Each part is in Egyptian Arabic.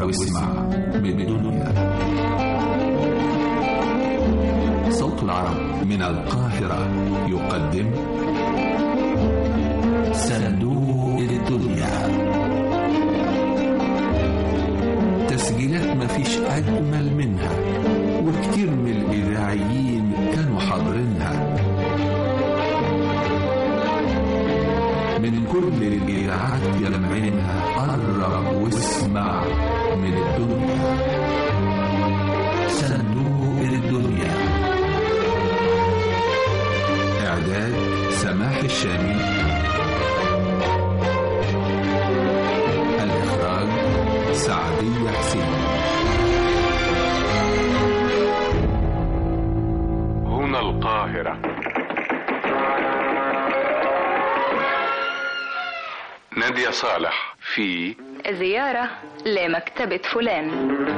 واسمع من الدنيا صوت العرب من القاهرة يقدم صندوق الدنيا تسجيلات مفيش أجمل منها وكتير من الإذاعيين كانوا حاضرينها من كل الإذاعات يلمعينها قرب واسمع من الدنيا صندوق الدنيا إعداد سماح الشامي الإخراج سعدية حسين هنا القاهرة نادية صالح في زيارة لمكتبة فلان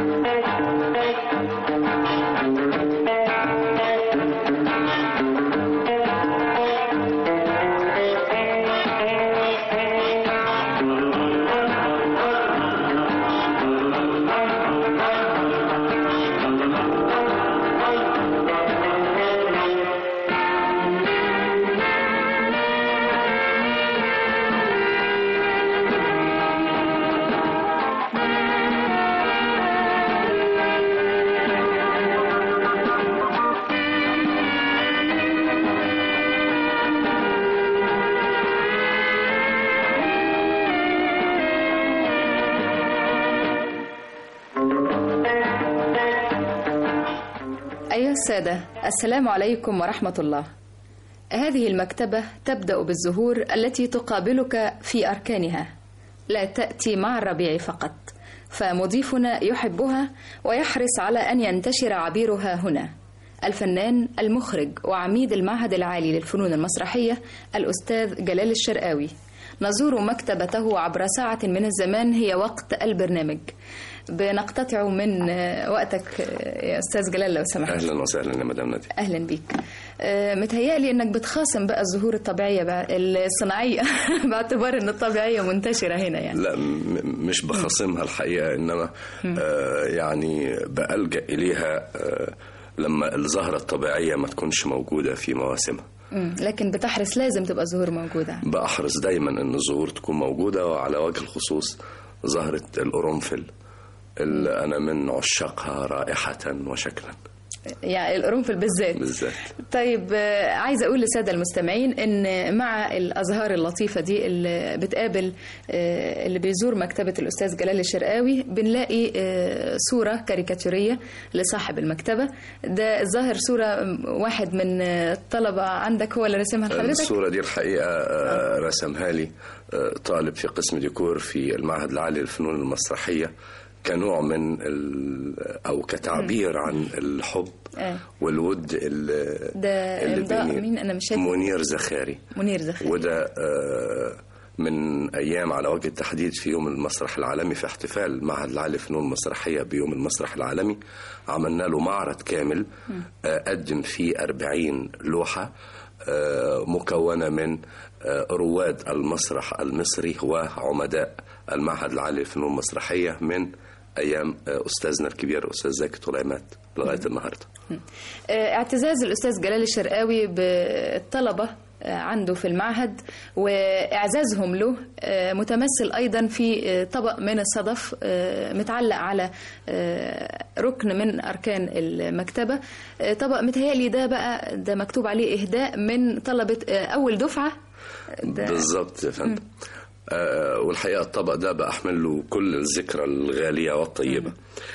أيها السادة السلام عليكم ورحمة الله هذه المكتبة تبدأ بالزهور التي تقابلك في أركانها لا تأتي مع الربيع فقط فمضيفنا يحبها ويحرص على أن ينتشر عبيرها هنا الفنان المخرج وعميد المعهد العالي للفنون المسرحية الأستاذ جلال الشرقاوي نزور مكتبته عبر ساعة من الزمان هي وقت البرنامج بنقتطع من وقتك يا أستاذ جلال لو سمحت اهلا وسهلا يا مدام نادية أهلا بيك آه، متهيألي إنك بتخاصم بقى الزهور الطبيعية بقى الصناعية باعتبار إن الطبيعية منتشرة هنا يعني لا م- مش بخاصمها الحقيقة إنما آه يعني بألجأ إليها آه لما الزهرة الطبيعية ما تكونش موجودة في مواسمها مم، لكن بتحرص لازم تبقى الزهور موجودة بأحرص دايما إن الزهور تكون موجودة وعلى وجه الخصوص زهرة القرنفل اللي أنا من عشاقها رائحة وشكلا يعني القرنفل بالذات بالذات طيب آه، عايزه اقول للساده المستمعين ان مع الازهار اللطيفه دي اللي بتقابل آه، اللي بيزور مكتبه الاستاذ جلال الشرقاوي بنلاقي آه، صوره كاريكاتوريه لصاحب المكتبه ده الظاهر صوره واحد من آه، الطلبه عندك هو اللي رسمها لحضرتك الصورة دي الحقيقة آه، رسمها لي آه، طالب في قسم ديكور في المعهد العالي للفنون المسرحية كنوع من ال أو كتعبير عن الحب آه. والود اللي ده اللي إمضاء بيني- مين؟ أنا مش شايفة. منير زخاري منير زخاري وده آه، من ايام على وجه التحديد في يوم المسرح العالمي في احتفال المعهد العالي للفنون المسرحيه بيوم المسرح العالمي عملنا له معرض كامل آه، قدم فيه 40 لوحه آه، مكونه من آه، رواد المسرح المصري وعمداء المعهد العالي للفنون المسرحيه من ايام آه، استاذنا الكبير استاذ زكي طليمات لغايه النهارده آه، اعتزاز الأستاذ جلال الشرقاوي بالطلبة آه، عنده في المعهد وإعزازهم له آه، متمثل أيضا في آه، طبق من الصدف آه، متعلق على آه، ركن من أركان المكتبة آه، طبق متهيألي ده بقى ده مكتوب عليه إهداء من طلبة آه، أول دفعة ده بالظبط يا فندم آه والحقيقه الطبق ده بأحمل له كل الذكرى الغاليه والطيبه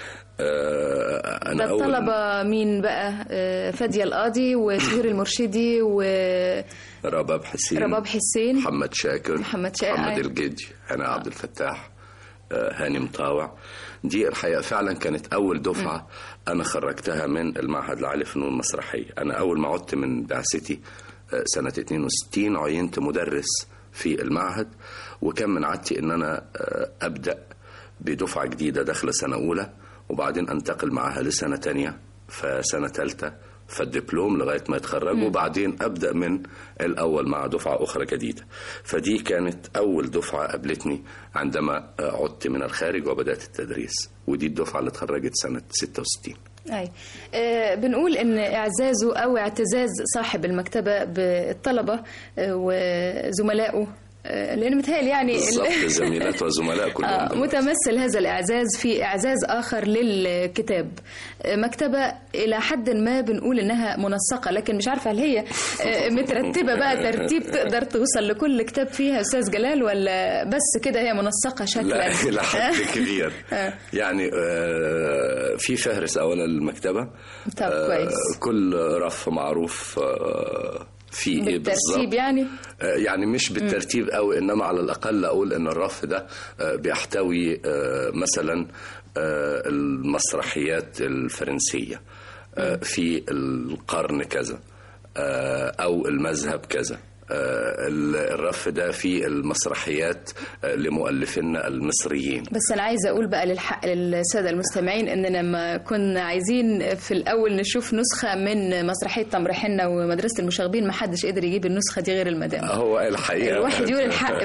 آه ده انا اول الطلبة مين بقى آه، فادية القاضي وسهير المرشدي ورباب رباب حسين حسين محمد شاكر محمد شاكر. محمد الجدي هنا عبد الفتاح آه هاني مطاوع دي الحقيقه فعلا كانت اول دفعه انا خرجتها من المعهد العالي للفنون المسرحيه انا اول ما عدت من بعثتي آه سنه 62 عينت مدرس في المعهد وكان من عادتي ان انا آه ابدا بدفعه جديده داخله سنه اولى وبعدين انتقل معاها لسنه تانية فسنه ثالثه فالدبلوم لغايه ما يتخرج وبعدين ابدا من الاول مع دفعه اخرى جديده فدي كانت اول دفعه قابلتني عندما عدت من الخارج وبدات التدريس ودي الدفعه اللي اتخرجت سنه 66 أي. آه بنقول ان اعزازه او اعتزاز صاحب المكتبه بالطلبه آه وزملائه آه لان متهيألي يعني بالظبط زميلات وزملاء كلهم آه دلوقتي. متمثل هذا الاعزاز في اعزاز اخر للكتاب آه مكتبه الى حد ما بنقول انها منسقه لكن مش عارفه هل هي آه مترتبه بقى ترتيب تقدر توصل لكل كتاب فيها استاذ جلال ولا بس كده هي منسقه شكلا لا إلى حد كبير آه. يعني آه، في فهرس أولا للمكتبة طب آه، كويس. كل رف معروف آه، فيه إيه بالترتيب بالظبط يعني آه، يعني مش بالترتيب قوي انما على الاقل اقول ان الرف ده آه، بيحتوي آه، مثلا آه، المسرحيات الفرنسيه آه، في القرن كذا آه، او المذهب كذا آه، ال- الرف ده فيه المسرحيات آه، لمؤلفينا المصريين بس انا عايزه اقول بقى للحق للساده المستمعين اننا لما كنا عايزين في الاول نشوف نسخه من مسرحيه تمر حنه ومدرسه المشاغبين ما حدش قدر يجيب النسخه دي غير المدام هو الحقيقه الواحد يقول الحق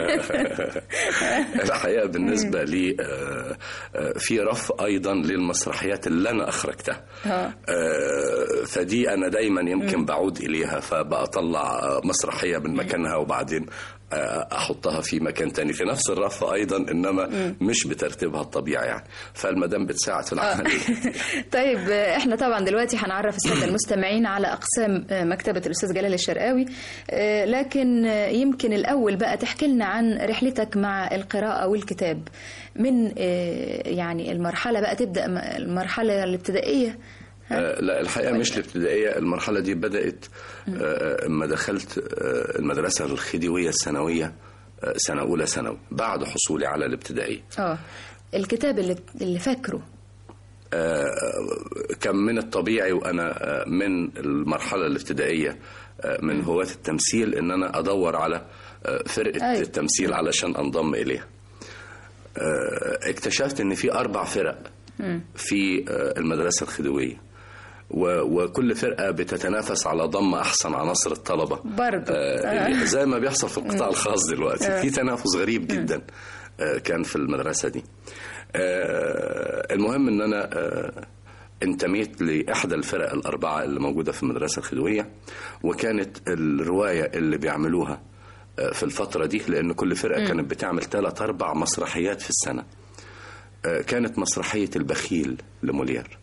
الحقيقه بالنسبه لي آه، آه، في رف ايضا للمسرحيات اللي انا اخرجتها آه. آه، فدي انا دايما يمكن بعود اليها فبطلع آه، مسرحيه من مكانها وبعدين آه، احطها في مكان تاني في نفس الرف ايضا انما مش بترتيبها الطبيعي يعني فالمدام بتساعد في العمليه طيب آه، احنا طبعا دلوقتي هنعرف الساده المستمعين على اقسام آه، مكتبه الاستاذ جلال الشرقاوي آه، لكن آه، يمكن الاول بقى تحكي لنا عن رحلتك مع القراءه والكتاب من آه، يعني المرحله بقى تبدا م- المرحله الابتدائيه آه، لا الحقيقه مش الابتدائيه المرحله دي بدات آه، اما دخلت آه، المدرسه الخديويه الثانويه آه، سنه اولى ثانوي بعد حصولي على الابتدائيه اه الكتاب اللي اللي فاكره آه، كان من الطبيعي وانا آه، من المرحله الابتدائيه آه، من هواة التمثيل ان انا ادور على آه، فرقه أيوة. التمثيل علشان انضم اليها آه، اكتشفت ان في اربع فرق في آه، المدرسه الخديويه و- وكل فرقه بتتنافس على ضم احسن عناصر الطلبه برضو. آه، اللي- زي ما بيحصل في القطاع الخاص دلوقتي في تنافس غريب جدا آه، كان في المدرسه دي آه، المهم ان انا آه، انتميت لاحدى الفرق الاربعه اللي موجوده في المدرسه الخديويه وكانت الروايه اللي بيعملوها آه، في الفتره دي لان كل فرقه كانت بتعمل ثلاث اربع مسرحيات في السنه آه، كانت مسرحيه البخيل لمولير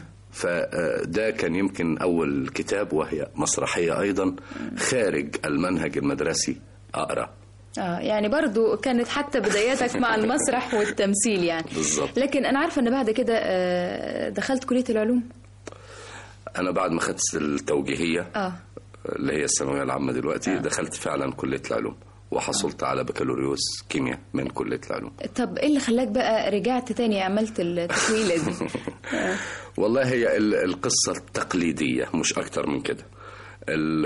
فده كان يمكن أول كتاب وهي مسرحية أيضا خارج المنهج المدرسي أقرأ اه يعني برضو كانت حتى بداياتك مع المسرح والتمثيل يعني بالظبط. لكن انا عارفه ان بعد كده آه، دخلت كليه العلوم أنا بعد ما خدت التوجيهية اه اللي هي الثانوية العامة دلوقتي دخلت فعلا كلية العلوم وحصلت على بكالوريوس كيمياء من كلية العلوم طب ايه اللي خلاك بقى رجعت تاني عملت التكويله دي والله هي ال- القصة التقليدية مش أكتر من كده ال-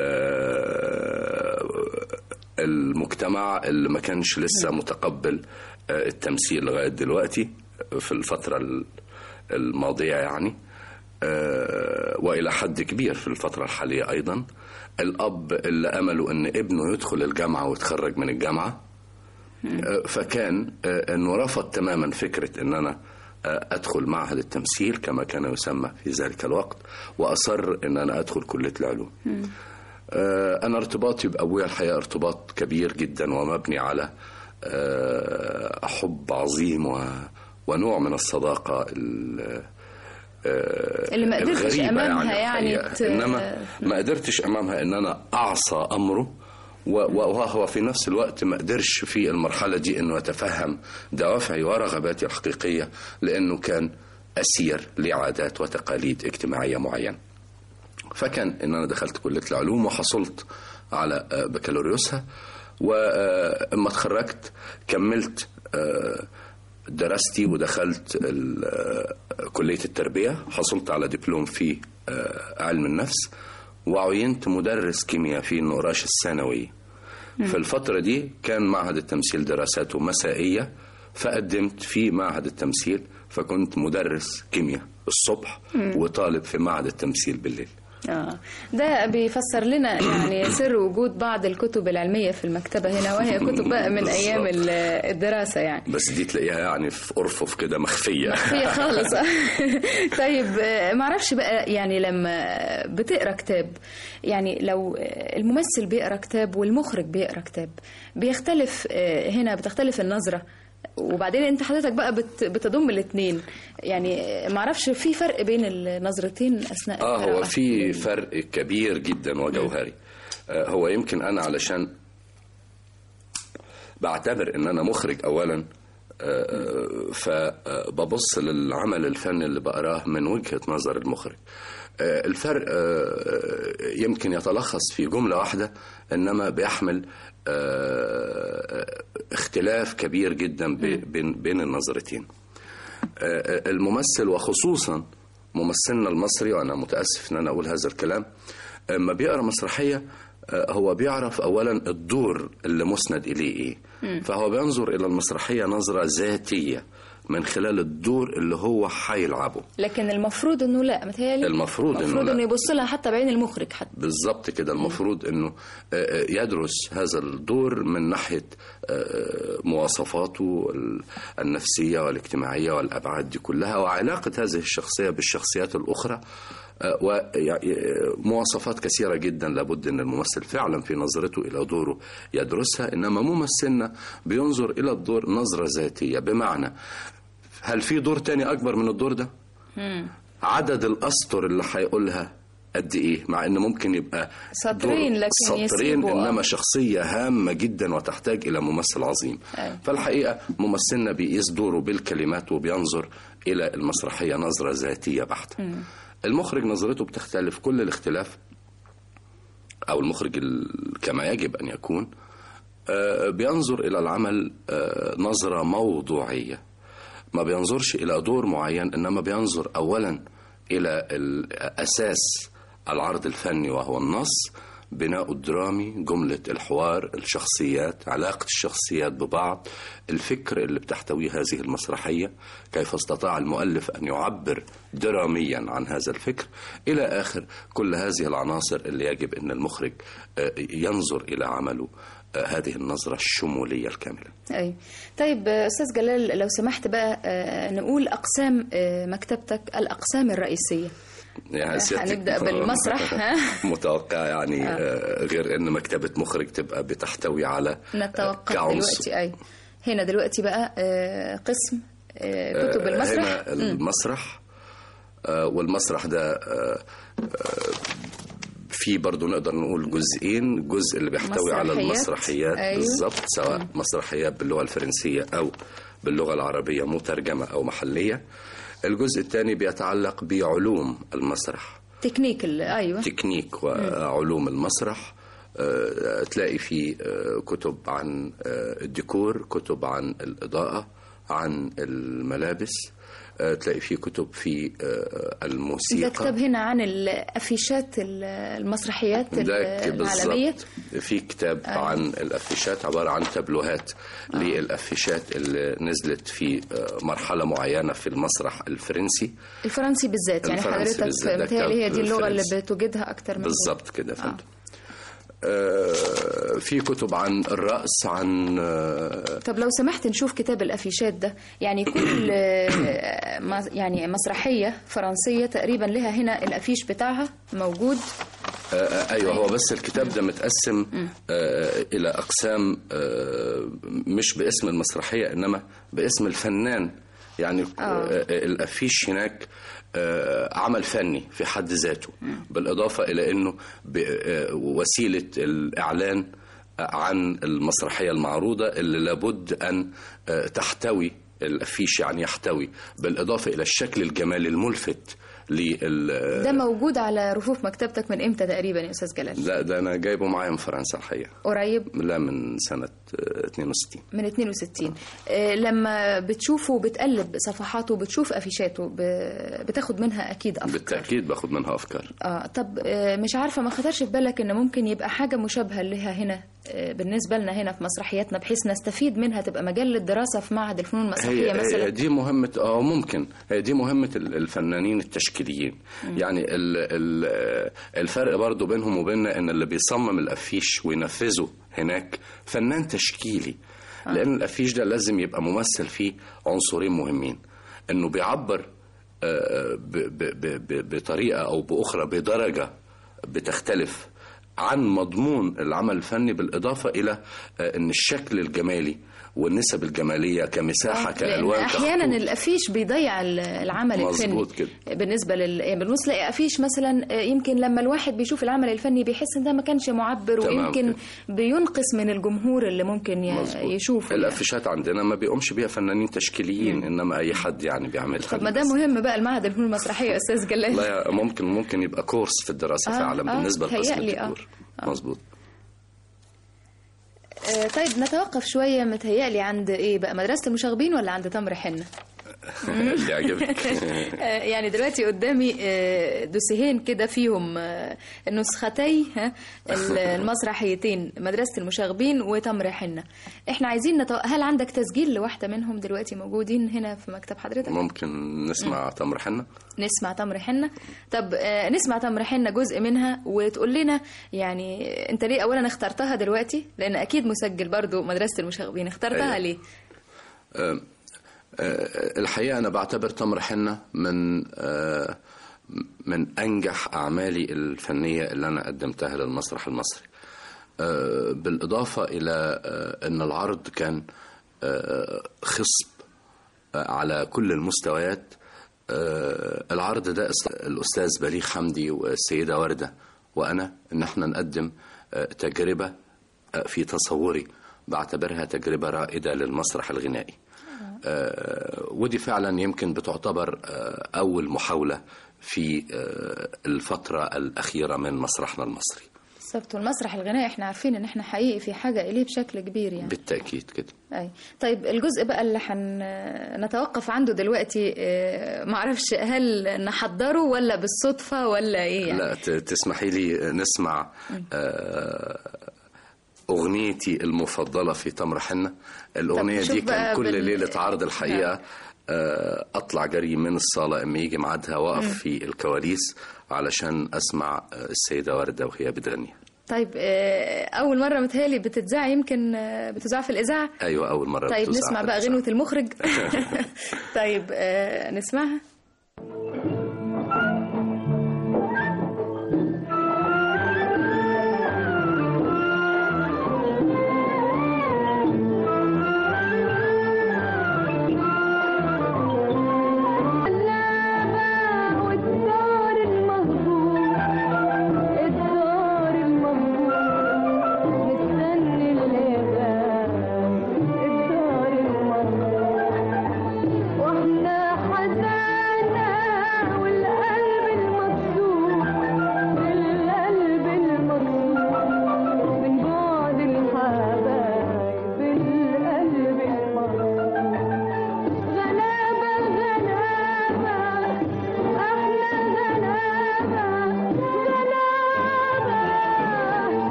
المجتمع اللي ما كانش لسه متقبل آه، التمثيل لغاية دلوقتي في الفترة ال- الماضية يعني آه، وإلى حد كبير في الفترة الحالية أيضا الأب اللي أمله أن ابنه يدخل الجامعة ويتخرج من الجامعة فكان آه، انه رفض تماما فكره ان انا آه، ادخل معهد التمثيل كما كان يسمى في ذلك الوقت واصر ان انا ادخل كليه العلوم. آه، انا ارتباطي بابويا الحقيقه ارتباط كبير جدا ومبني على آه، حب عظيم و ونوع من الصداقه ال- آه، اللي ما قدرتش الغريبة أمامها يعني الحقيقة. ت- انما ما قدرتش امامها ان انا اعصى امره و- وهو في نفس الوقت ما قدرش في المرحله دي انه يتفهم دوافعي ورغباتي الحقيقيه لانه كان اسير لعادات وتقاليد اجتماعيه معينه. فكان ان انا دخلت كليه العلوم وحصلت على آه، بكالوريوسها واما اتخرجت كملت آه، دراستي ودخلت ال- آه، كليه التربيه حصلت على دبلوم في آه، علم النفس وعينت مدرس كيمياء في النقراش الثانوي في الفترة دي كان معهد التمثيل دراساته مسائية فقدمت في معهد التمثيل فكنت مدرس كيمياء الصبح وطالب في معهد التمثيل بالليل آه. ده بيفسر لنا يعني سر وجود بعض الكتب العلمية في المكتبة هنا وهي كتب بقى من أيام ال- الدراسة يعني بس دي تلاقيها يعني في أرفف كده مخفية هي خالص طيب آه، معرفش بقى يعني لما بتقرا كتاب يعني لو آه، الممثل بيقرا كتاب والمخرج بيقرا كتاب بيختلف آه، هنا بتختلف النظرة وبعدين انت حضرتك بقى بت بتضم الاثنين يعني آه، معرفش في فرق بين النظرتين اثناء اه هو القراءة. في فرق كبير جدا وجوهري آه هو يمكن انا علشان بعتبر ان انا مخرج اولا آه، فببص للعمل الفني اللي بقراه من وجهة نظر المخرج آه، الفرق آه، يمكن يتلخص في جملة واحدة إنما بيحمل آه، اختلاف كبير جدا بي- بين بين النظرتين آه، الممثل وخصوصا ممثلنا المصري وانا متاسف ان انا اقول هذا الكلام اما بيقرا مسرحيه آه، هو بيعرف اولا الدور اللي مسند اليه ايه فهو بينظر الى المسرحيه نظره ذاتيه من خلال الدور اللي هو هيلعبه لكن المفروض انه لا متهيألي المفروض إنه المفروض لا. انه يبص لها حتى بعين المخرج حتى بالظبط كده المفروض انه آه، آه، يدرس هذا الدور من ناحيه آه، مواصفاته ال- النفسيه والاجتماعيه والابعاد دي كلها وعلاقه هذه الشخصيه بالشخصيات الاخرى ومواصفات كثيرة جدا لابد أن الممثل فعلا في نظرته إلى دوره يدرسها إنما ممثلنا بينظر إلى الدور نظرة ذاتية بمعنى هل في دور تاني أكبر من الدور ده؟ عدد الأسطر اللي هيقولها قد ايه مع ان ممكن يبقى سطرين دور لكن سطرين يسيبوا، آه. انما شخصيه هامه جدا وتحتاج الى ممثل عظيم أيوة. فالحقيقه ممثلنا بيقيس دوره بالكلمات وبينظر الى المسرحيه نظره ذاتيه بحته المخرج نظرته بتختلف كل الاختلاف او المخرج ال- كما يجب ان يكون آه، بينظر الى العمل آه، نظره موضوعيه ما بينظرش الى دور معين انما بينظر اولا الى الاساس العرض الفني وهو النص بناء الدرامي جملة الحوار الشخصيات علاقة الشخصيات ببعض الفكر اللي بتحتويه هذه المسرحية كيف استطاع المؤلف أن يعبر دراميا عن هذا الفكر إلى آخر كل هذه العناصر اللي يجب أن المخرج آه، ينظر إلى عمله آه، هذه النظرة الشمولية الكاملة أي طيب آه، أستاذ جلال لو سمحت بقى آه، نقول أقسام آه، مكتبتك الأقسام الرئيسية يعني سيادتك هنبدأ بالمسرح، ها؟ متوقع يعني آه، غير ان مكتبه مخرج تبقى بتحتوي على نتوقف كعنصر. دلوقتي أي هنا دلوقتي بقى آه، قسم آه، كتب آه، المسرح هنا المسرح آه، والمسرح ده آه، آه، في برضو نقدر نقول جزئين جزء اللي بيحتوي على مسرحيات. المسرحيات أيوة. بالظبط سواء مسرحيات باللغة الفرنسية أو باللغة العربية مترجمة أو محلية الجزء الثاني بيتعلق بعلوم المسرح تكنيك ال- أيوه تكنيك وعلوم المسرح آه، تلاقي في آه، كتب عن آه، الديكور كتب عن الإضاءة عن الملابس آه، تلاقي في كتب في آه، ده الموسيقى كتاب هنا عن الأفيشات ال- المسرحيات ده ك- العالمية بالظبط في كتاب عن الافيشات عباره عن تابلوهات للافيشات اللي نزلت في آه، مرحله معينه في المسرح الفرنسي الفرنسي بالذات يعني الفرنسي حضرتك بالذات، ده متهيألي هي دي كتاب اللغة اللي فرنسي. بتوجدها أكتر من لغة. بالظبط كده يا فندم آه، في كتب عن الرقص عن آه، طب لو سمحت نشوف كتاب الافيشات ده يعني كل آه، ما- يعني مسرحيه فرنسيه تقريبا لها هنا الافيش بتاعها موجود آه، آه، ايوه هو بس الكتاب ده متقسم آه، الى اقسام آه، مش باسم المسرحيه انما باسم الفنان يعني آه. آه، الافيش هناك آه، عمل فني في حد ذاته بالاضافه الى انه ب- آه، وسيله الاعلان عن المسرحيه المعروضه اللي لابد ان آه، تحتوي الافيش يعني يحتوي بالاضافه الى الشكل الجمالي الملفت لل ده موجود على رفوف مكتبتك من امتى تقريبا يا استاذ جلال لا ده انا جايبه معايا من فرنسا الحقيقه قريب لا من سنه آه، 62 من 62 آه، لما بتشوفه وبتقلب صفحاته وبتشوف افيشاته ب- بتاخد منها اكيد افكار بالتاكيد باخد منها افكار اه طب آه، مش عارفه ما خطرش في بالك ان ممكن يبقى حاجه مشابهه لها هنا آه، بالنسبة لنا هنا في مسرحياتنا بحيث نستفيد منها تبقى مجال للدراسة في معهد الفنون المسرحية هي مثلا هي دي مهمة اه ممكن هي دي مهمة ال- الفنانين التشكيليين يعني ال ال الفرق برضو بينهم وبيننا ان اللي بيصمم الافيش وينفذه هناك فنان تشكيلي لان الافيش ده لازم يبقى ممثل فيه عنصرين مهمين انه بيعبر آه، ب- ب- ب- ب- بطريقة او باخرى بدرجة بتختلف عن مضمون العمل الفني بالإضافة إلى آه، أن الشكل الجمالي والنسب الجمالية كمساحة لأن كألوان احيانا كخطوط. الافيش بيضيع ال- العمل مظبوط الفني كده. بالنسبه لل يعني بنبص تلاقي افيش مثلا آه، يمكن لما الواحد بيشوف العمل الفني بيحس ان ده ما كانش معبر تمام ويمكن كده. بينقص من الجمهور اللي ممكن ي- مظبوط. يشوفه يعني. الافيشات عندنا ما بيقومش بيها فنانين تشكيليين انما اي حد يعني بيعملها طب ما ده مهم بقى المعهد الفنون المسرحيه يا استاذ جلال لا ممكن ممكن يبقى كورس في الدراسه آه، فعلا آه، بالنسبه لقسم تهيألي، آه. الديكور مظبوط آه، طيب نتوقف شويه متهيألي عند ايه بقى مدرسه المشاغبين ولا عند تمر حنه اللي يعجبك آه، يعني دلوقتي قدامي آه، دوسيهين كده فيهم آه، نسختي ها، المسرحيتين مدرسة المشاغبين وتمر حنة احنا عايزين نتو... هل عندك تسجيل لواحدة منهم دلوقتي موجودين هنا في مكتب حضرتك ممكن نسمع تمر حنه نسمع تمر حنة طب آه، نسمع تمر حنة جزء منها وتقول لنا يعني انت ليه اولا اخترتها دلوقتي لان اكيد مسجل برضو مدرسة المشاغبين اخترتها أيوة. ليه آه، آه، الحقيقة أنا بعتبر تمر حنة من آه، من أنجح أعمالي الفنية اللي أنا قدمتها للمسرح المصري آه، بالإضافة إلى آه، أن العرض كان آه، خصب آه، على كل المستويات آه، العرض ده است- الأستاذ بليغ حمدي والسيدة وردة وأنا إن احنا نقدم آه، تجربة آه، في تصوري بعتبرها تجربة رائدة للمسرح الغنائي آه، ودي فعلا يمكن بتعتبر آه، أول محاولة في آه، الفترة الأخيرة من مسرحنا المصري بالظبط والمسرح الغنائي احنا عارفين ان احنا حقيقي في حاجة اليه بشكل كبير يعني بالتأكيد كده أي. طيب الجزء بقى اللي هنتوقف عنده دلوقتي آه، معرفش هل نحضره ولا بالصدفة ولا ايه يعني لا ت- تسمحي لي نسمع آه، أغنيتي المفضلة في تمر حنة الأغنية شوف دي بقى كان كل بال- ليلة عرض الحقيقة آه، أطلع جري من الصالة أما يجي ميعادها وأقف في الكواليس علشان أسمع آه، السيدة وردة وهي بتغني طيب آه، أول مرة متهيألي بتتذاع يمكن آه، بتذاع في الإذاعة أيوة أول مرة طيب بتذاع نسمع في بقى الإذاعة. غنوة المخرج طيب آه، نسمعها والدار المهجور الدار المهجور مستني الإغاثة الدار المهجور واحنا حزان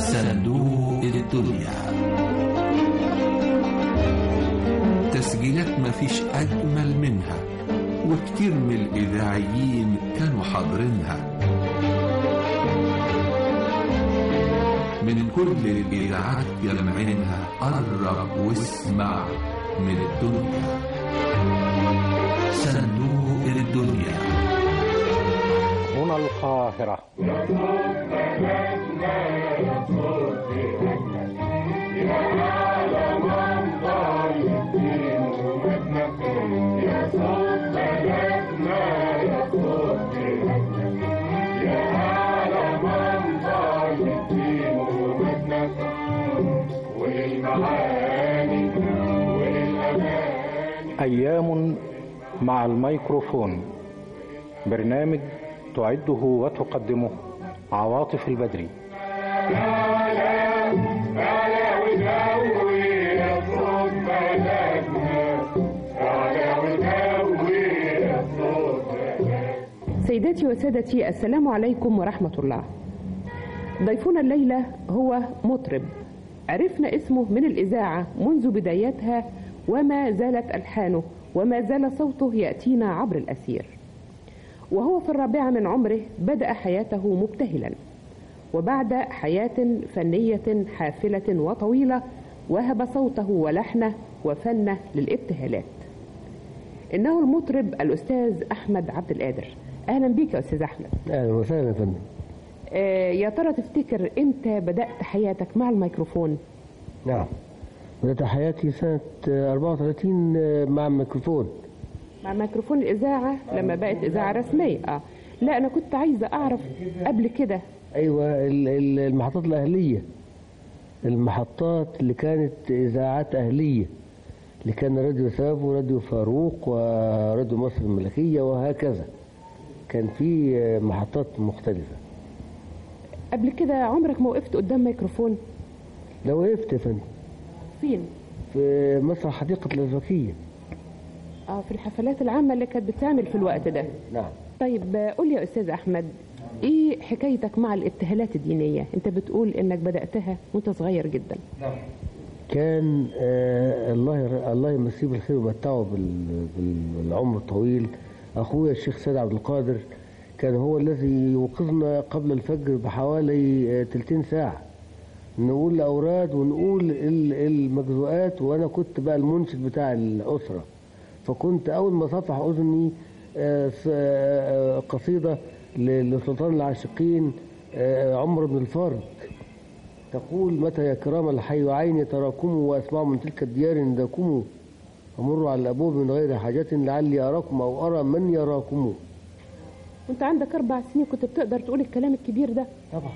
صندوق الدنيا تسجيلات مفيش أجمل منها وكتير من الإذاعيين كانوا حاضرينها من كل الإذاعات يلمعينها قرب واسمع من الدنيا صندوق الدنيا هنا القاهرة أيام مع الميكروفون برنامج تعده وتقدمه عواطف البدري سيداتي وسادتي السلام عليكم ورحمة الله ضيفنا الليلة هو مطرب عرفنا اسمه من الإذاعة منذ بدايتها وما زالت ألحانه وما زال صوته يأتينا عبر الأثير وهو في الرابعة من عمره بدأ حياته مبتهلا وبعد حياة فنية حافلة وطويلة وهب صوته ولحنه وفنه للابتهالات إنه المطرب الأستاذ أحمد عبد القادر أهلا بك يا أستاذ أحمد اهلا وسهلا يا فندم آه يا ترى تفتكر إمتى بدأت حياتك مع الميكروفون نعم بدأت حياتي سنة آه، 34 آه، مع الميكروفون مع ميكروفون الإذاعة لما بقت إذاعة رسمية آه لا أنا كنت عايزة أعرف قبل كده أيوة ال- ال- المحطات الأهلية المحطات اللي كانت إذاعات أهلية اللي كان راديو ساف وراديو فاروق وراديو مصر الملكية وهكذا كان في آه، محطات مختلفة قبل كده عمرك ما وقفت قدام ميكروفون لو وقفت يا فندم فين؟ في مسرح حديقة الأزبكية اه في الحفلات العامة اللي كانت بتعمل في الوقت ده نعم طيب آه، قول لي يا أستاذ أحمد إيه حكايتك مع الابتهالات الدينية؟ أنت بتقول إنك بدأتها وأنت صغير جدا كان آه الله ير- الله يمسيه بالخير ويمتعه بال- بال- بالعمر الطويل اخويا الشيخ سيد عبد القادر كان هو الذي يوقظنا قبل الفجر بحوالي آه، تلتين ساعة نقول الأوراد ونقول ال- المجزوءات وأنا كنت بقى المنشد بتاع الأسرة فكنت أول ما صفح أذني آه، س- آه، قصيدة ل- لسلطان العاشقين آه، عمر بن الفارض تقول متى يا كرام الحي عيني تراكموا واسمعوا من تلك الديار نداكموا ومروا على الابواب من غير حاجة لعلي اراكم او ارى من يراكم وأنت عندك أربع سنين كنت بتقدر تقول الكلام الكبير ده طبعا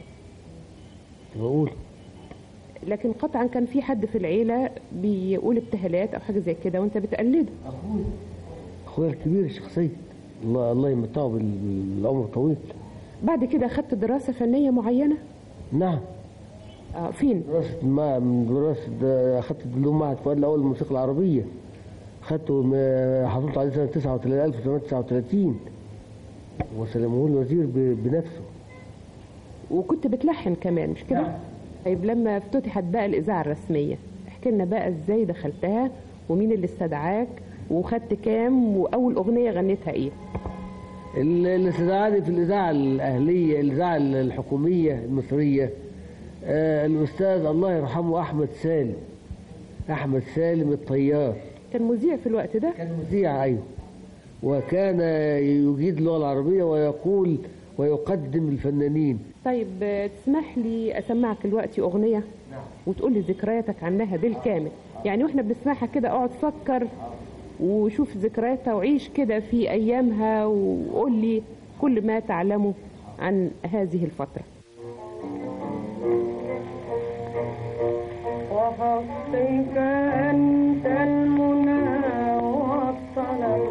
بقول لكن قطعا كان في حد في العيلة بيقول ابتهالات أو حاجة زي كده وأنت بتقلده اخويا الكبير الشخصية الله الله يمتعه بال- بالعمر الطويل بعد كده أخدت دراسة فنية معينة نعم آه فين؟ دراسة ما من دراسة ده اخذت دبلوم معهد فؤاد الاول للموسيقى العربية اخذته م- حصلت عليه سنة 39 1939 وسلمه لي الوزير ب- بنفسه وكنت بتلحن كمان مش كده؟ طيب لما افتتحت بقى الإذاعة الرسمية احكي لنا بقى ازاي دخلتها ومين اللي استدعاك وخدت كام وأول أغنية غنيتها إيه؟ ال- اللي استدعاني في الإذاعة الأهلية الإذاعة الحكومية المصرية آه، الأستاذ الله يرحمه أحمد سالم أحمد سالم الطيار كان مذيع في الوقت ده؟ كان مذيع أيوه وكان يجيد اللغة العربية ويقول ويقدم الفنانين طيب آه، تسمح لي أسمعك دلوقتي أغنية وتقول لي ذكرياتك عنها بالكامل يعني واحنا بنسمعها كده اقعد فكر وشوف ذكرياتها وعيش كده في أيامها وقول لي كل ما تعلمه عن هذه الفترة وفصلك أنت المنى والطلب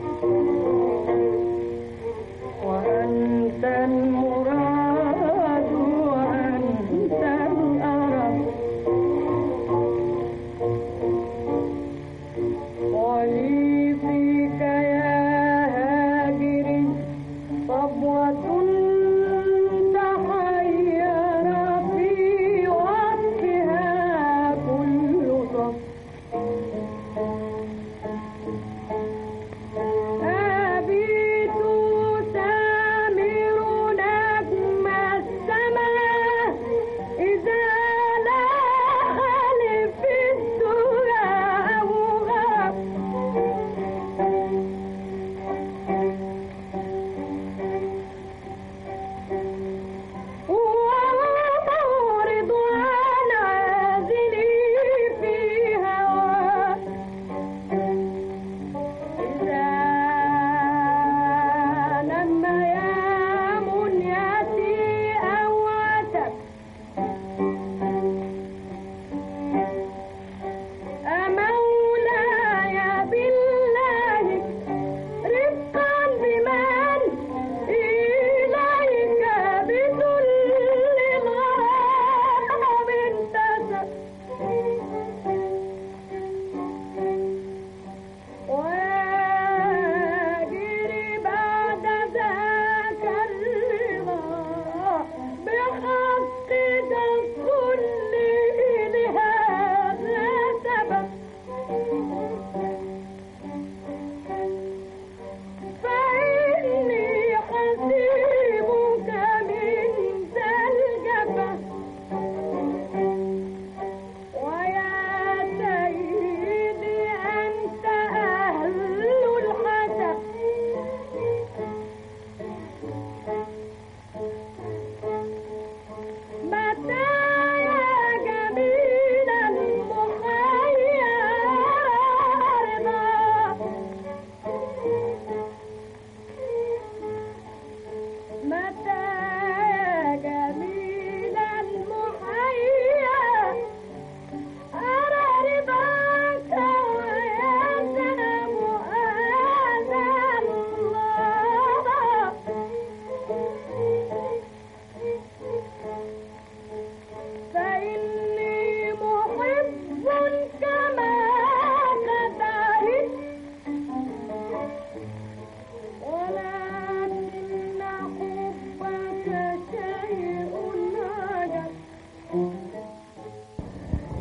وأنت المراد وأنت الأرب ولي فيك يا هاجري صبوة تحير في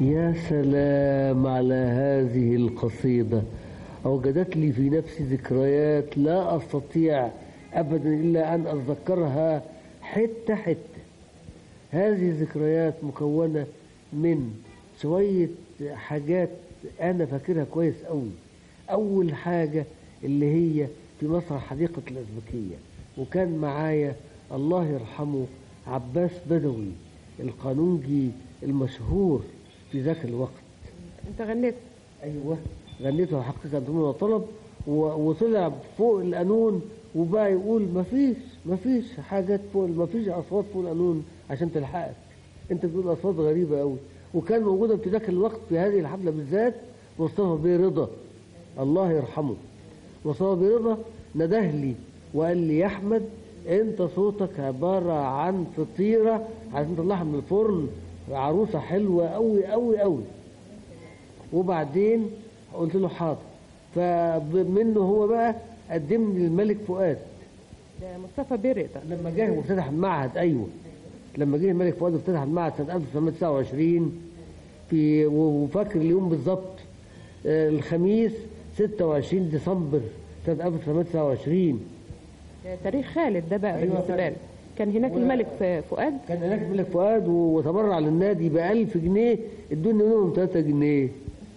يا سلام على هذه القصيدة أوجدت لي في نفسي ذكريات لا أستطيع أبدا إلا أن أتذكرها حتة حتة هذه الذكريات مكونة من شوية حاجات أنا فاكرها كويس أوي أول حاجة اللي هي في مسرح حديقة الأزبكية وكان معايا الله يرحمه عباس بدوي القانونجي المشهور في ذاك الوقت انت غنيت ايوه غنيته حقيقه دون وطلب و- وطلع فوق القانون وبقى يقول مفيش مفيش حاجات فوق مفيش اصوات فوق القانون عشان تلحقك انت بتقول اصوات غريبه قوي وكان موجوده في ذاك الوقت في هذه الحفله بالذات مصطفى بيه رضا الله يرحمه مصطفى بيه رضا نده لي وقال لي يا احمد انت صوتك عباره عن فطيره عايزين نطلعها من الفرن عروسه حلوه قوي قوي قوي وبعدين قلت له حاضر فمنه هو بقى قدمني للملك فؤاد ده مصطفى بيرقطة لما جه وافتتح المعهد ايوه لما جه الملك فؤاد وافتتح المعهد سنه 1929 في وفاكر اليوم بالظبط آه، الخميس 26 ديسمبر سنه 1929 ده تاريخ خالد ده بقى أيوة بالنسبة فعلا. لي كان هناك الملك ف- فؤاد كان هناك الملك فؤاد وتبرع للنادي ب 1000 جنيه ادوني منهم 3 جنيه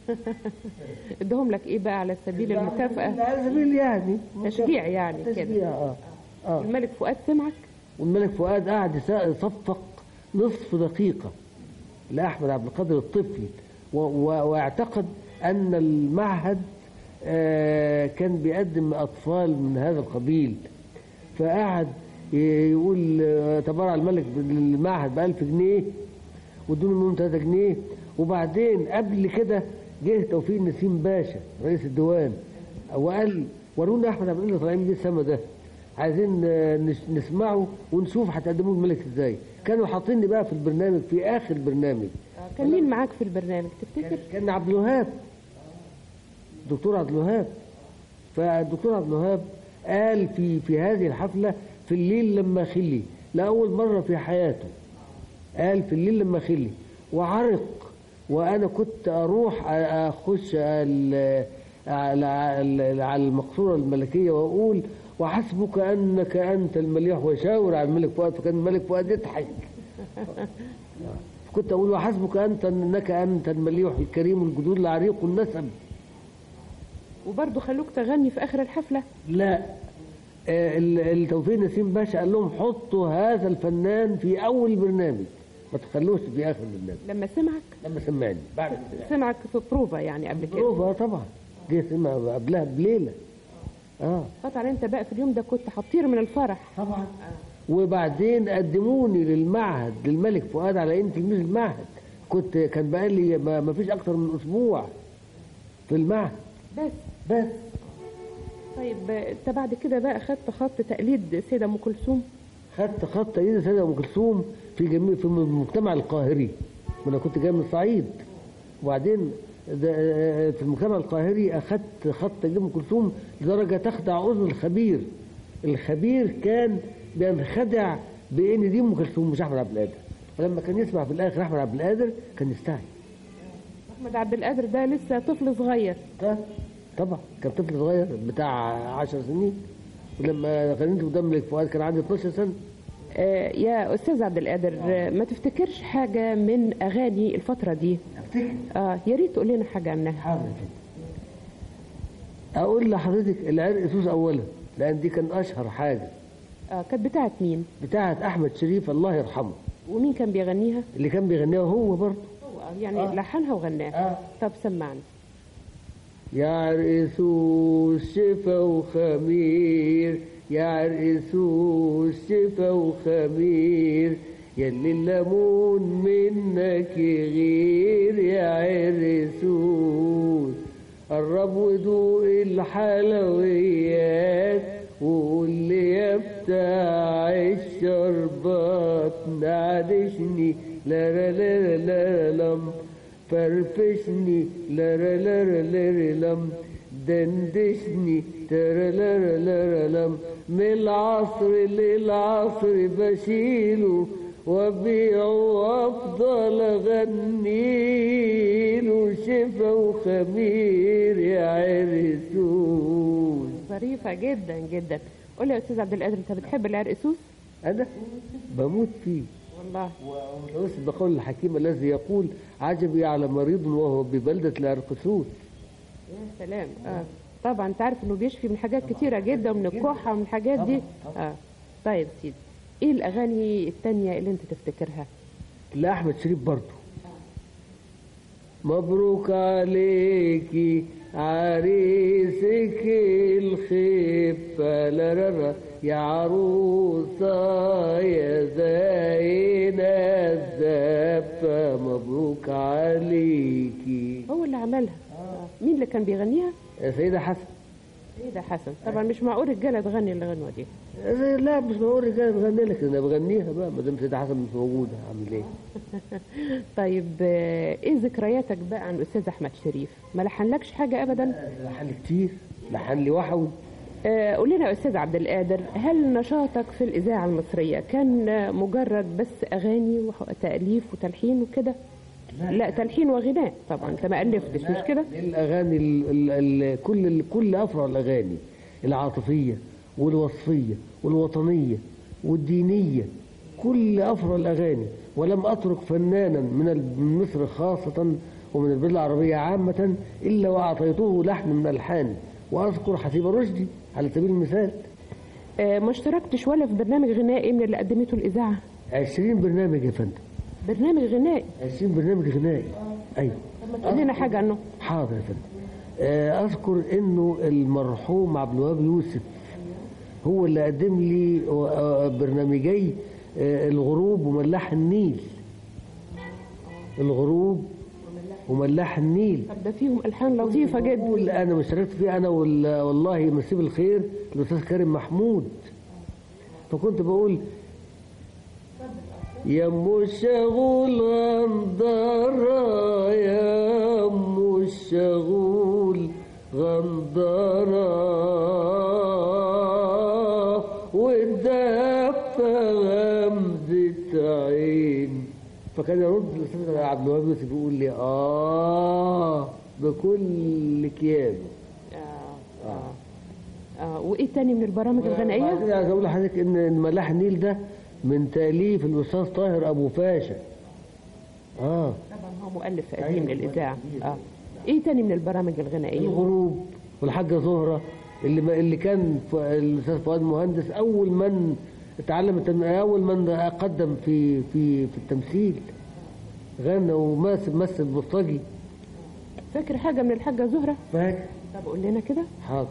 ادهم لك ايه بقى على سبيل المكافأة على سبيل يعني تشجيع يعني كده تشجيع اه اه الملك فؤاد سمعك والملك فؤاد قعد يسا- يصفق نصف دقيقة لأحمد عبد القادر الطفل و- و- واعتقد أن المعهد آه، كان بيقدم أطفال من هذا القبيل فقعد ي- يقول آه، تبرع الملك بالمعهد ب 1000 جنيه وادوني منهم 3 جنيه وبعدين قبل كده جه توفيق نسيم باشا رئيس الديوان وقال ورونا احمد عبد الله طالعين بيه السما ده عايزين آه، نس- نسمعه ونشوف هتقدموه الملك ازاي كانوا حاطيني بقى في البرنامج في اخر البرنامج كان مين معاك في البرنامج تفتكر كان عبد الوهاب دكتور عبد الوهاب فالدكتور عبد الوهاب قال في في هذه الحفله في الليل لما خلي لاول مره في حياته قال في الليل لما خلي وعرق وانا كنت اروح اخش ال- على على على المقصوره الملكيه واقول وحسبك انك انت المليح وشاور على الملك فؤاد فكان الملك فؤاد يضحك كنت اقول وحسبك انت انك انت المليح الكريم الجدود العريق النسب وبرضه خلوك تغني في اخر الحفلة لا آه، ال- التوفيق نسيم باشا قال لهم حطوا هذا الفنان في اول برنامج ما تخلوش في اخر البرنامج لما سمعك لما سمعني بعد سمعك في بروفا يعني قبل كده بروفا طبعا جه سمع قبلها بليله اه طبعا انت بقى في اليوم ده كنت هتطير من الفرح طبعا وبعدين قدموني للمعهد للملك فؤاد على اني تلميذ المعهد كنت كان بقى لي ما ما فيش اكتر من اسبوع في المعهد بس بس طيب انت بعد كده بقى خدت خط تقليد سيدة ام كلثوم خدت خط تأييد السيدة أم كلثوم في جميع في المجتمع القاهري ما أنا كنت جاي من الصعيد وبعدين ده- في المجتمع القاهري أخدت خط تأييد أم كلثوم لدرجة تخدع أذن الخبير الخبير كان بينخدع بإن دي أم كلثوم مش أحمد عبد القادر فلما كان يسمع في الآخر أحمد عبد القادر كان يستعجب احمد عبد القادر ده لسه طفل صغير ده طبعا كان طفل صغير بتاع 10 سنين ولما غنيت قدام الملك فؤاد كان عندي 12 سنة آه يا استاذ عبد القادر آه، ما تفتكرش حاجة من اغاني الفترة دي افتكر اه يا ريت تقول لنا حاجة عنها حاضر اقول لحضرتك العرق سوس اولا لان دي كان اشهر حاجه اه كانت بتاعت مين بتاعه احمد شريف الله يرحمه ومين كان بيغنيها اللي كان بيغنيها هو برضه هو آه، يعني آه. لحنها وغناها آه. طب سمعنا يا عرق سوس شفا وخمير يا عرق سوس شفا وخمير يلي الليمون منك يغير يا عرق سوس قرب ودوق الحلويات وقول لي يا بتاع الشربات نعدشني لا لا لا لا لم فرفشني لا لا لا لا لا لم دندشني ترى لا لا لا لم من العصر للعصر بشيله وبيع وافضل اغني له شفا وخمير يا عرسوس ظريفة جدا جدا قول لي يا أستاذ عبد القادر أنت بتحب العرقسوس؟ انا بموت فيه والله وليس بقول الحكيم الذي يقول عجبي على مريض وهو ببلدة العرقسوس يا سلام اه طبعا انت عارف انه بيشفي من حاجات كتيرة جدا ومن الكحة ومن الحاجات دي اه طيب سيدي ايه الاغاني التانية اللي انت تفتكرها لأحمد شريف برضه مبروك عليكي عريسك الخفة لررة يا عروسة يا زينة الزفة مبروك عليكي هو اللي عملها مين اللي كان بيغنيها يا سيدة حسن ايه ده حسن طبعا مش معقول رجاله تغني الغنوه دي لا مش بقول رجاله بغني لك انا بغنيها بقى ما دام سيدة حسن مش موجودة اعمل ايه طيب آه، ايه ذكرياتك بقى عن الاستاذ احمد شريف ما لحنلكش حاجه ابدا لحن لي كتير لحن لي وحوي آه، قول لنا يا استاذ عبد القادر هل نشاطك في الاذاعه المصريه كان آه، مجرد بس اغاني وتاليف وتلحين وكده لا تلحين وغناء طبعا انت ما الفتش مش كده الاغاني ال ال ال كل ال كل افرع الاغاني العاطفيه والوصفيه والوطنيه والدينيه كل افرع الاغاني ولم اترك فنانا من ال- من مصر خاصه ومن البلاد العربيه عامه الا واعطيته لحن من الحان واذكر حسيب رشدي على سبيل المثال آه، ما اشتركتش ولا في برنامج غنائي من اللي قدمته الاذاعه 20 برنامج يا فندم برنامج غنائي 20 برنامج غنائي ايوه ما تقول لنا حاجه عنه حاضر يا فندم آه، اذكر انه المرحوم عبد الوهاب يوسف هو اللي قدم لي آه، برنامجي آه، الغروب وملاح النيل الغروب وملاح النيل طب ده فيهم الحان لطيفه جدا اللي انا مشاركت فيه انا وال- والله مسيب الخير الاستاذ كريم محمود فكنت بقول يا ام الشغول غندرة يا ام الشغول غندرة والدفة غمزة عين فكان يرد الاستاذ عبد الوهاب يوسف يقول لي اه بكل كيان آه. آه. آه. وايه تاني من البرامج الغنائيه بعدين عايز اقول لحضرتك ان إن ملاح النيل ده من تاليف الاستاذ طاهر ابو فاشا اه طبعا هو مؤلف قديم للاذاعه اه ايه تاني من البرامج الغنائيه الغروب والحاجه زهره اللي ما اللي كان ف- الاستاذ فؤاد مهندس اول من اتعلم التم... اول من قدم في في في التمثيل غنى ومثل مثل بلطجي فاكر حاجه من الحاجه زهره فاكر طب قول لنا كده حاضر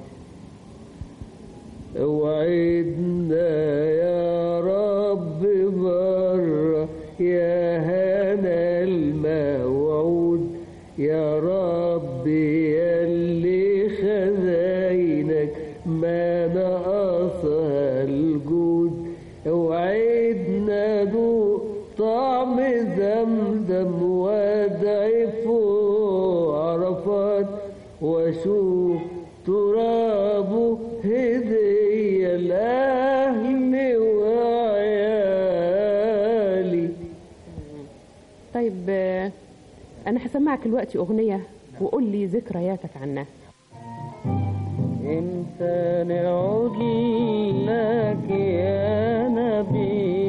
وعدنا يا رب مرة يا هنا الموعود يا رب يلي خزاينك ما نقصها الجود وعدنا ذوق طعم زمزم وادعي فوق عرفات واشوف ترابه هدية لأهلي وعيالي طيب آه، انا هسمعك دلوقتي اغنيه وقول لي ذكرياتك عنها امتى نعود لك يا نبي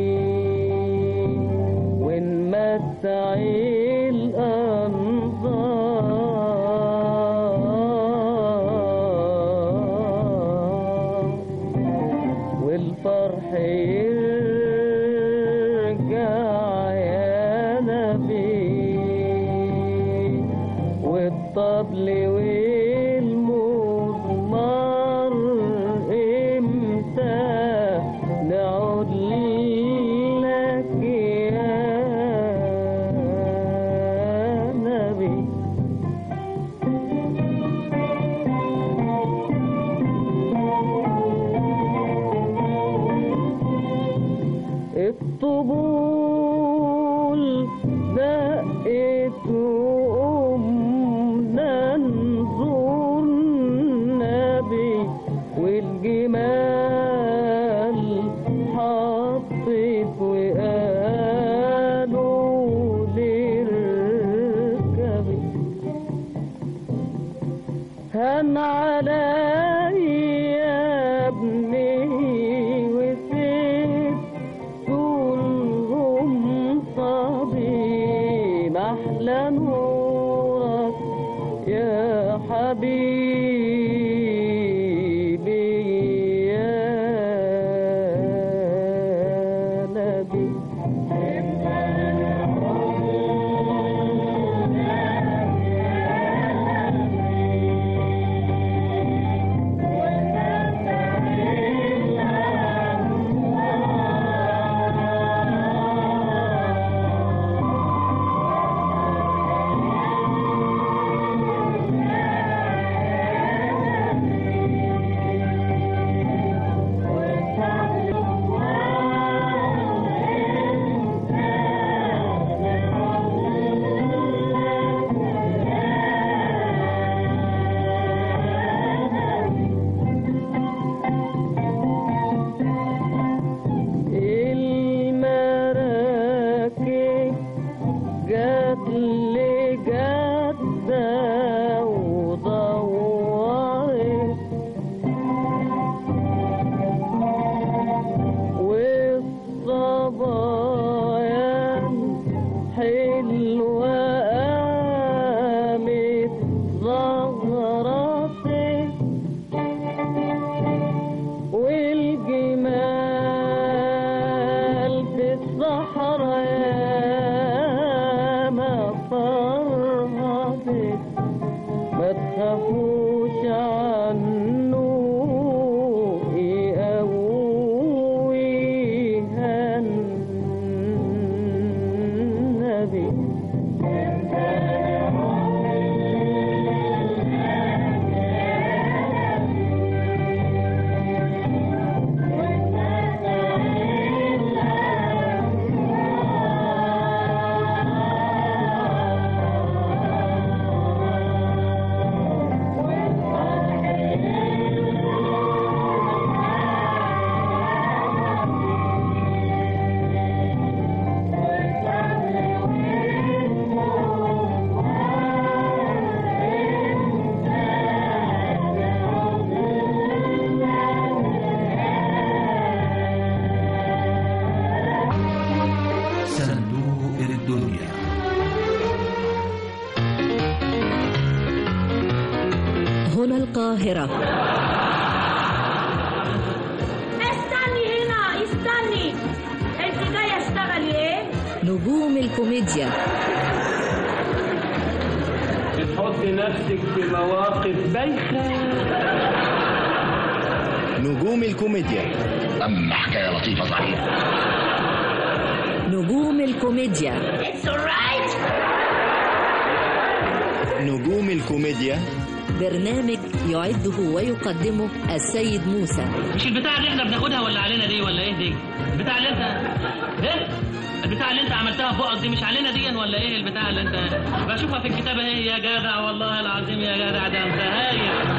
ونمتع الأنظار والفرح يرجع يا نبي والطبل والمزمار امتى نعود لك يا نبي الطبول دقت وقمنا نزور النبي والجمال حطت وقال الدنيا هنا القاهرة استني هنا استني انت جايه اشتغلي ايه نجوم الكوميديا بتحطي نفسك في مواقف بايخة نجوم الكوميديا أما حكاية لطيفة صحيح نجوم الكوميديا اتس alright نجوم الكوميديا برنامج يعده ويقدمه السيد موسى مش البتاع اللي احنا بناخدها ولا علينا دي ولا ايه دي البتاع اللي انت ايه البتاع اللي انت عملتها في بقك دي مش علينا دي ولا ايه البتاع اللي انت بشوفها في الكتاب اهي يا جدع والله العظيم يا جدع ده انت هايل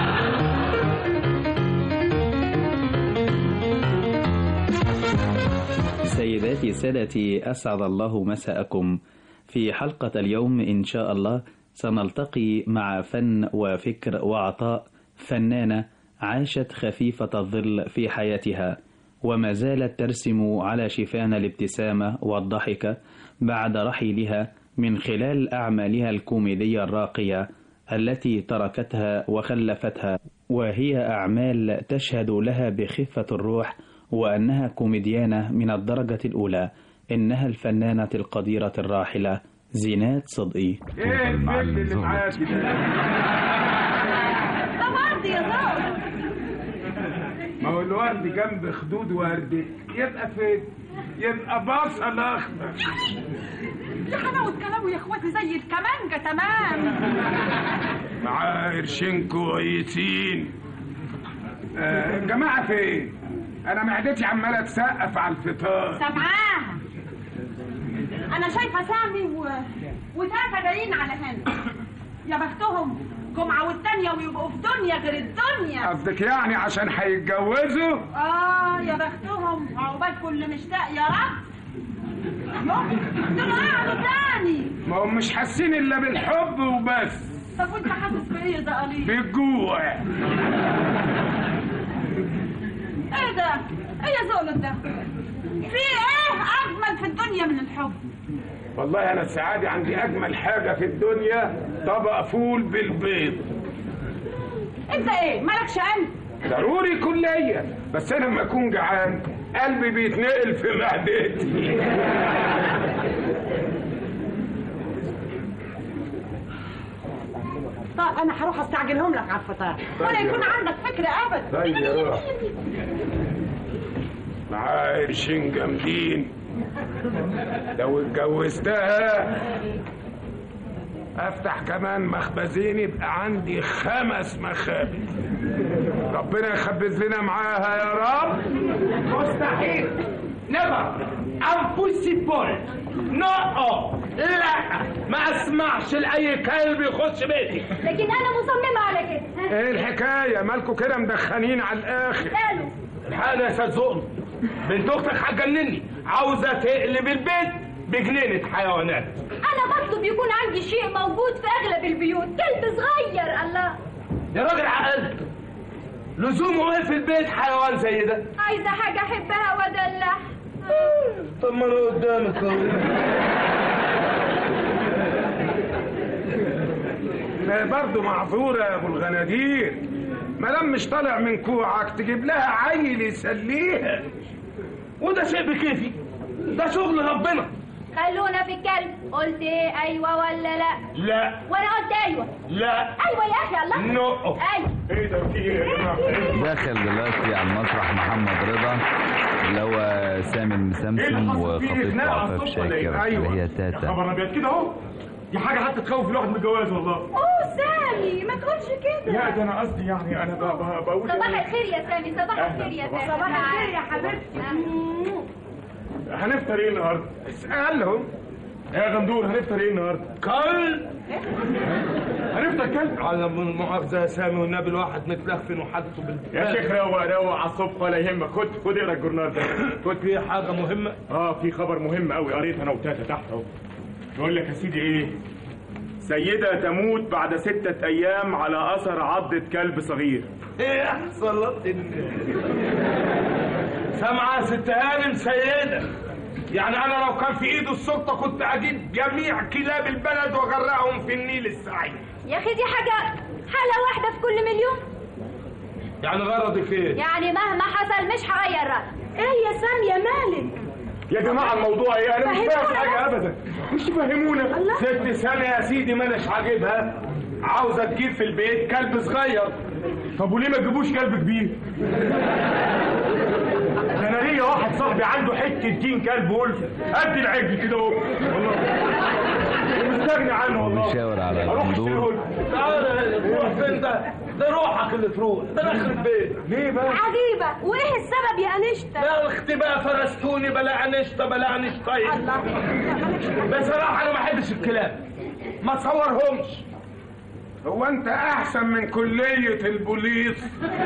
سيداتي سادتي أسعد الله مساءكم في حلقة اليوم إن شاء الله سنلتقي مع فن وفكر وعطاء فنانة عاشت خفيفة الظل في حياتها وما زالت ترسم على شفان الابتسامة والضحكة بعد رحيلها من خلال أعمالها الكوميدية الراقية التي تركتها وخلفتها وهي أعمال تشهد لها بخفة الروح وأنها كوميديانة من الدرجة الأولى إنها الفنانة القديرة الراحلة زينات صدقي ايه الفيلم اللي معاكي ده؟ ده ورد يا زوج ما هو الورد جنب خدود وردة يبقى فين؟ يبقى بصل اخضر يا حلاوه كلامه يا اخواتي زي الكمانجه تمام معاه قرشين كويسين آه، الجماعة فين؟ أنا معدتي عمالة تسقف على الفطار سامعاها انا شايفه سامي و... وتافه جايين على هنا يا بختهم جمعه والتانيه ويبقوا في دنيا غير الدنيا قصدك يعني عشان هيتجوزوا؟ اه يا بختهم عقبال كل مشتاق يا رب يوم دول قعدوا تاني ما هم مش حاسين إلا بالحب وبس طب وانت حاسس بايه ده قليل بالجوع ايه ده ايه يا زولد ده في ايه اجمل في الدنيا من الحب والله أنا السعادة عندي أجمل حاجة في الدنيا طبق فول بالبيض انت ايه مالكش قلب ضروري كليا بس أنا لما أكون جعان قلبي بيتنقل في معدتي طب انا هروح استعجلهم لك على الفطار ولا يكون عندك فكره ابدا طيب يا روح معاه قرشين جامدين لو اتجوزتها افتح كمان مخبزين يبقى عندي خمس مخابز ربنا يخبز لنا معاها يا رب مستحيل نيفر امبوسيبل نو لا ما اسمعش لاي كلب يخش بيتي لكن انا مصممه على كده ايه الحكايه مالكوا كده مدخنين على الاخر ماله الحقيقه يا استاذ زقن بنت اختك هتجنني عاوزه تقلب البيت بجنينه حيوانات انا بطلب يكون عندي شيء موجود في اغلب البيوت كلب صغير الله يا راجل عقل لزومه ايه في البيت حيوان زي ده عايزه حاجه احبها وادلعها طب ما انا قدامك ما برضه معذوره يا ابو الغنادير ما دام مش طالع من كوعك تجيب لها عيل يسليها وده شيء بكيفي ده شغل ربنا خلونا في الكلب قلت ايه ايوه ولا لا لا وانا قلت ايوه لا ايوه يا اخي الله نو ايوه ايه ده في ايه يا جماعه داخل دلوقتي على المسرح محمد رضا اللي هو سامي المسمسم وخطيب عفاف شاكر اللي هي تاتا خبر ابيض كده اهو دي حاجه حتى تخوف الواحد من الجواز والله اوه سامي ما تقولش كده لا ده انا قصدي يعني انا ب- ب- بقول صباح الخير يا سامي صباح الخير يا سامي صباح الخير يا حبيبتي هنفطر ايه النهارده؟ اسالهم يا غندور هنفطر ايه النهارده؟ كل هنفطر كلب على من مؤاخذه يا سامي والنبي الواحد متلخفن وحاطه بال يا شيخ روق روق على الصبح ولا يهمك خد خد اقرا الجورنال ده خد فيه حاجه مهمه اه في خبر مهم قوي قريت انا وتاتا تحت اهو بيقول لك يا سيدي ايه سيدة تموت بعد ستة أيام على أثر عضة كلب صغير ايه صلت سامعة ست هانم سيدة يعني انا لو كان في ايد السلطه كنت اجيب جميع كلاب البلد واغرقهم في النيل السعيد يا اخي دي حاجه حاله واحده في كل مليون يعني غرضي فين يعني مهما حصل مش هغير رايي ايه يا ساميه مالك يا جماعه الموضوع ايه انا مش فاهم فهمونا حاجه ابدا مش فاهمونا ست سنه يا سيدي ما اناش عاجبها عاوزه تجيب في البيت كلب صغير طب وليه ما تجيبوش كلب كبير ده انا ليا واحد صاحبي عنده حته دين كلب ولف قد العجل كده اهو والله مستغني عنه والله بيشاور على اروح البندور اشتريه تعالى تروح فين ده؟ ده روحك اللي تروح ده اخر البيت ليه بقى؟ عجيبه وايه السبب يا انشتا يا اختي بقى فرستوني بلا انشطه بلا انشطين بصراحه انا ما بحبش الكلاب ما تصورهمش هو انت احسن من كليه البوليس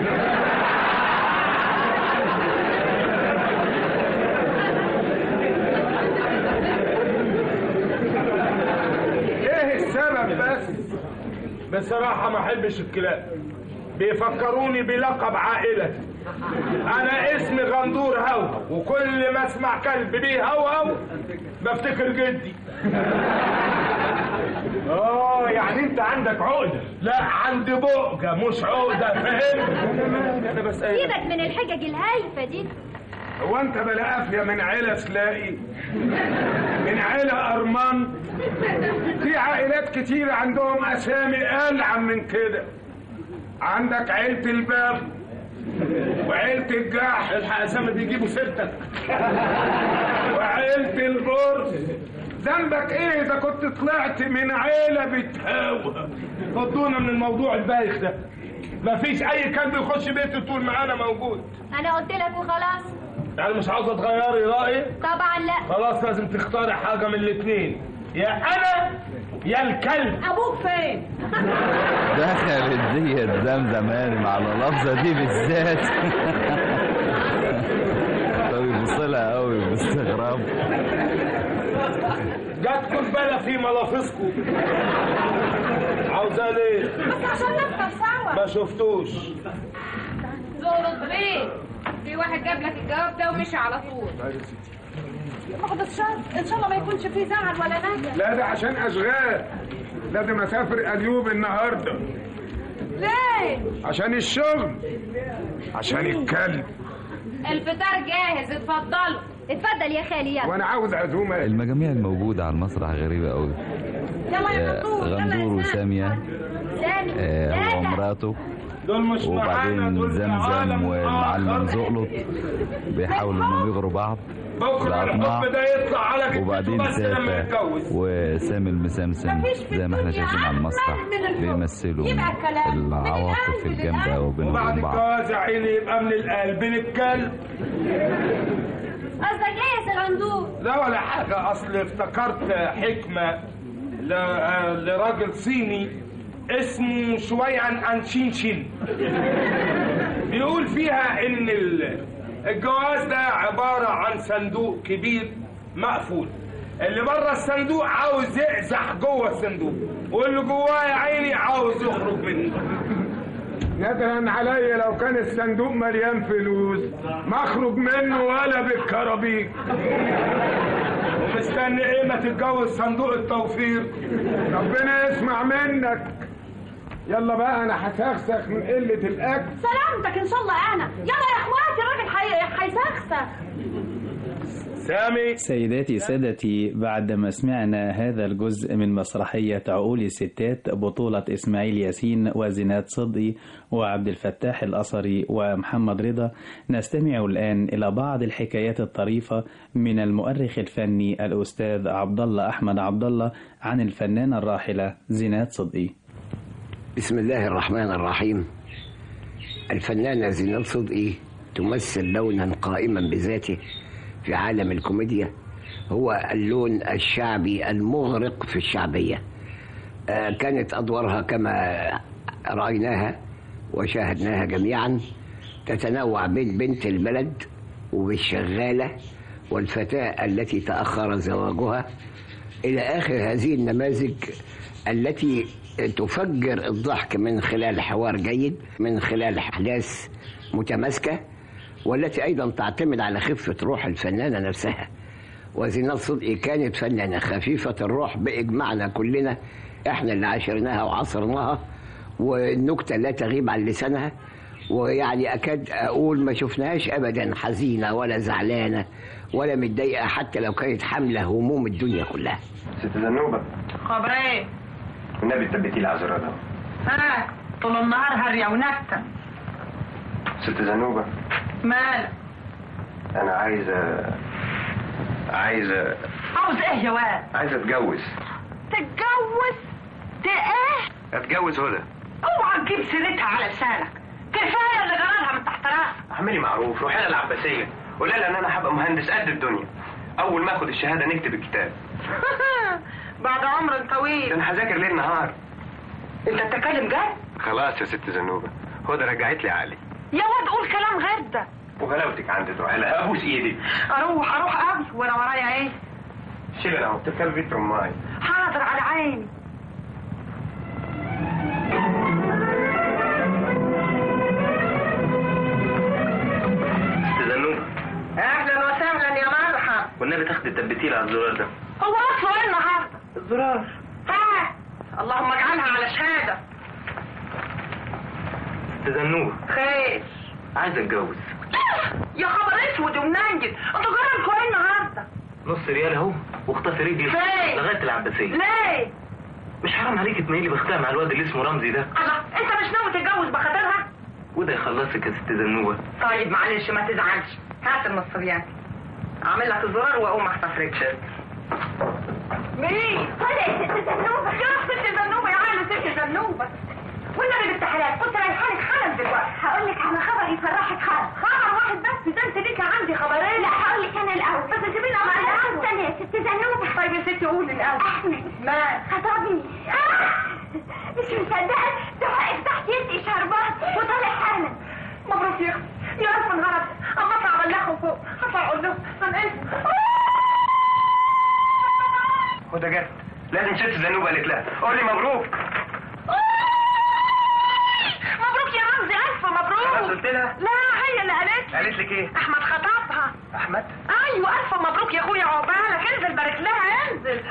ايه السبب بس بصراحه ما احبش الكلاب بيفكروني بلقب عائلتي انا اسمي غندور هو وكل ما اسمع كلب بيه هو هو بفتكر جدي اه يعني انت عندك عقده لا عندي بؤجه مش عقده فهمت انا بس سيبك من الحجج الهايفه دي هو انت بلا قافيه من عيله سلاقي من عيله ارمان في عائلات كتير عندهم اسامي العن من كده عندك عيله الباب وعيله الجح الحق اسامي بيجيبوا سيرتك وعيله البرص ذنبك ايه اذا كنت طلعت من عيله بتهاوى فضونا من الموضوع البايخ ده مفيش اي كلب يخش بيتي طول ما انا موجود انا قلت لك وخلاص يعني مش عاوزه تغيري رايي طبعا لا خلاص لازم تختاري حاجه من الاثنين يا انا يا الكلب ابوك فين دخلت ديت زمزم هانم على اللفظة دي بالذات فبيبص لها قوي باستغراب جاتكم بلا في ملافظكم عاوزاه ليه؟ بس عشان نفطر سوا ما شفتوش زغرط بيه في واحد جاب لك الجواب ده ومشي على طول بعد الشر ان شاء الله ما يكونش فيه زعل ولا نكد لا ده عشان اشغال لازم اسافر اليوب النهارده ليه عشان الشغل عشان الكلب الفطار جاهز اتفضلوا اتفضل يا خالي يلا وانا عاوز عزومه المجاميع الموجودة على المسرح غريبة قوي يلا يا غندور غندور وسامية سامي آه، هو لا ومراته دول مش معانا وبعدين دول في زمزم عالم والمعلم آخر. زقلط بيحاولوا انهم يغروا بعض بكره بأطماع الحب ده يطلع على جدته وبعدين بس لما سافة يتجوز وسامي المسمسم زي ما احنا شايفين على المسرح بيمثلوا العواطف الجامدة وبينهم وبعد وبين بعض الجواز يا عيني يبقى من القلب للكلب قصدك ايه يا سلندور لا ولا حاجة أصل افتكرت حكمة ل- آه، لراجل صيني اسمه شويعن أنشينشين بيقول فيها إن ال- الجواز ده عبارة عن صندوق كبير مقفول اللي بره الصندوق عاوز يقزح جوه الصندوق واللي جواه يا عيني عاوز يخرج منه ندرا عليا لو كان الصندوق مليان فلوس ما اخرج منه ولا بالكرابيك ومستني ايه ما تتجوز صندوق التوفير ربنا يسمع منك يلا بقى انا هسخسخ من قله الاكل سلامتك ان شاء الله انا يلا يا اخواتي الراجل حي- هيسخسخ سامي سيداتي سادتي بعدما سمعنا هذا الجزء من مسرحية عقول الستات بطولة إسماعيل ياسين وزينات صدقي وعبد الفتاح الأصري ومحمد رضا نستمع الآن إلى بعض الحكايات الطريفة من المؤرخ الفني الأستاذ عبد الله أحمد عبد الله عن الفنانة الراحلة زينات صدقي بسم الله الرحمن الرحيم الفنانة زينات صدقي تمثل لونا قائما بذاته في عالم الكوميديا هو اللون الشعبي المغرق في الشعبية آه، كانت أدوارها كما رأيناها وشاهدناها جميعا تتنوع بين بنت البلد وبالشغالة والفتاة التي تأخر زواجها إلى آخر هذه النماذج التي تفجر الضحك من خلال حوار جيد من خلال أحداث متماسكة والتي أيضا تعتمد على خفة روح الفنانة نفسها وزينات صدقي كانت فنانة خفيفة الروح بإجماعنا كلنا احنا اللي عاشرناها وعصرناها والنكتة لا تغيب عن لسانها ويعني أكاد أقول ما شفناهاش أبدا حزينة ولا زعلانة ولا متضايقة حتى لو كانت حاملة هموم الدنيا كلها ست زنوبة خبر ايه والنبي تثبتي لي عذرها ده ها طول النهار هرية ونكتة ست زنوبة مالك أنا عايز عايز عاوز ايه يا واد عايز أتجوز تتجوز ده ايه أتجوز هدى اوعى تجيب سيرتها على لسانك كفايه اللي جرالها من تحت راسك اعملي معروف روحي لها العباسية قولي لها إن أنا هبقى مهندس قد الدنيا أول ما آخد الشهادة نكتب الكتاب بعد عمر ده طويل أنا هذاكر ليل نهار انت بتتكلم جد خلاص يا ست زنوبة هدى رجعت لي عقلي يا واد قول كلام غير ده وغلاوتك عندي تروحي لها أبوس إيدي اروح اروح قوي وانا ورايا ايه شيل أنا أهو تركب بيت رماي حاضر على عيني ست زنوبة اهلا وسهلا يا مرحب والنبي تاخدي تثبتي لي على الزرار ده هو اصله ايه النهارده الزرار ها اللهم اجعلها على شهاده ست زنوبة خير عايز أتجوز يا خبر اسود ومننجل انتوا جرالكوا ايه النهارده نص ريال اهو واخطفي رجلي فين؟ لغايه العباسيه ليه مش حرام عليك تميلي بختها مع الواد اللي اسمه رمزي ده الله انت مش ناوي تتجوز بخاطرها وده يخلصك يا ست زنوبه طيب معلش ما تزعلش هات النص ريال اعمل لك الزرار واقوم اخطف رجلك مين؟ طلع ست زنوبة يا ست زنوبة يا عم ست زنوبة والنبي بالتحلات كنت رايحالك حالا دلوقتي هقول لك على خبر يفرحك خالص خبر واحد بس ده انت ليك عندي خبرين لا هقول لك انا الاول بس سيبيني اقول الاول استني يا ست زنوبة طيب يا ستي قولي الاول احمد ما خطبني مش مصدقة ده واقف تحت يدي شربات وطالع حالا مبروك يا اختي يا رب انهرب اما اطلع ابلغهم فوق هطلع اقول لهم انا اسف وده جت لازم ست زنوبه قالت لها قولي مبروك مبروك يا رمزي الف مبروك خلاص قلت لها لا هي اللي قالت لي. قالت لك ايه احمد خطبها احمد ايوه الف مبروك يا اخويا عقبالك انزل بارك لها انزل